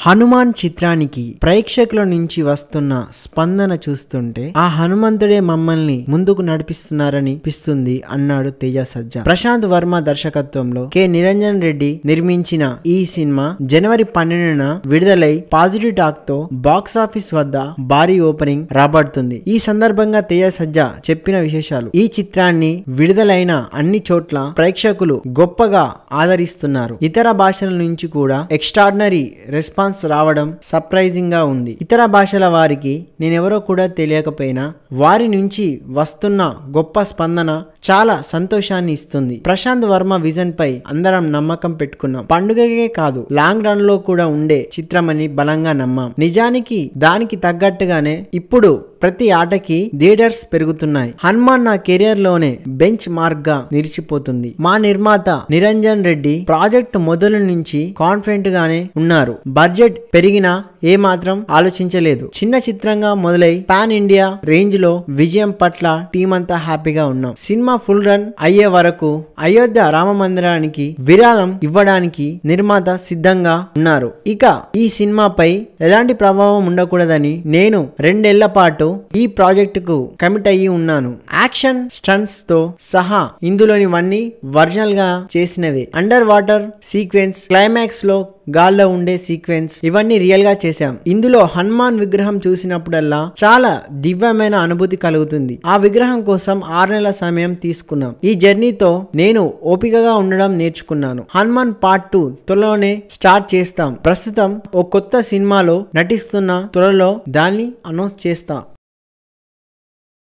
హనుమాన్ చిత్రానికి ప్రేక్షకుల నుంచి వస్తున్న స్పందన చూస్తుంటే ఆ హనుమంతుడే మమ్మల్ని ముందుకు నడిపిస్తున్నారని అనిపిస్తుంది అన్నాడు తేజ సజ్జా ప్రశాంత్ వర్మ దర్శకత్వంలో కె నిరంజన్ రెడ్డి నిర్మించిన ఈ సినిమా జనవరి పన్నెండున విడుదలై పాజిటివ్ టాక్ తో బాక్స్ ఆఫీస్ వద్ద భారీ ఓపెనింగ్ రాబడుతుంది ఈ సందర్భంగా తేజ సజ్జా చెప్పిన విశేషాలు ఈ చిత్రాన్ని విడుదలైన అన్ని చోట్ల ప్రేక్షకులు గొప్పగా ఆదరిస్తున్నారు ఇతర భాషల నుంచి కూడా ఎక్స్ట్రాడినరీ రెస్పాన్స్ రావడం సర్ప్రైజింగ్ గా ఉంది ఇతర భాషల వారికి నేనెవరో కూడా తెలియకపోయినా వారి నుంచి వస్తున్న గొప్ప స్పందన చాలా సంతోషాన్ని ఇస్తుంది ప్రశాంత్ వర్మ విజన్ పై అందరం నమ్మకం పెట్టుకున్నాం పండుగకే కాదు లాంగ్ రన్ లో కూడా ఉండే చిత్రమని బలంగా నమ్మాం నిజానికి దానికి తగ్గట్టుగానే ఇప్పుడు ప్రతి ఆటకి థియేటర్స్ పెరుగుతున్నాయి హనుమాన్ నా కెరియర్ లోనే బెంచ్ మార్క్ గా నిలిచిపోతుంది మా నిర్మాత నిరంజన్ రెడ్డి ప్రాజెక్ట్ మొదలు నుంచి కాన్ఫిడెంట్ గానే ఉన్నారు బడ్జెట్ పెరిగినా ఏ మాత్రం ఆలోచించలేదు చిన్న చిత్రంగా మొదలై పాన్ ఇండియా రేంజ్ లో విజయం పట్ల టీం అంతా హ్యాపీగా ఉన్నాం సినిమా ఫుల్ రన్ అయ్యే వరకు అయోధ్య రామ మందిరానికి విరాళం ఇవ్వడానికి నిర్మాత సిద్ధంగా ఉన్నారు ఇక ఈ సినిమాపై ఎలాంటి ప్రభావం ఉండకూడదని నేను రెండేళ్ల పాటు ఈ ప్రాజెక్టుకు కమిట్ అయ్యి ఉన్నాను యాక్షన్ స్టంట్స్ తో సహా ఇందులోనివన్నీ ఒరిజినల్ గా చేసినవే అండర్ వాటర్ సీక్వెన్స్ క్లైమాక్స్ లో గాల్లో ఉండే సీక్వెన్స్ ఇవన్నీ రియల్ గా చేశాం ఇందులో హనుమాన్ విగ్రహం చూసినప్పుడల్లా చాలా దివ్యమైన అనుభూతి కలుగుతుంది ఆ విగ్రహం కోసం ఆరు నెలల సమయం తీసుకున్నాం ఈ జర్నీతో నేను ఓపికగా ఉండడం నేర్చుకున్నాను హనుమాన్ పార్ట్ టూ త్వరలోనే స్టార్ట్ చేస్తాం ప్రస్తుతం ఓ కొత్త సినిమాలో నటిస్తున్న త్వరలో దాన్ని అనౌన్స్ చేస్తా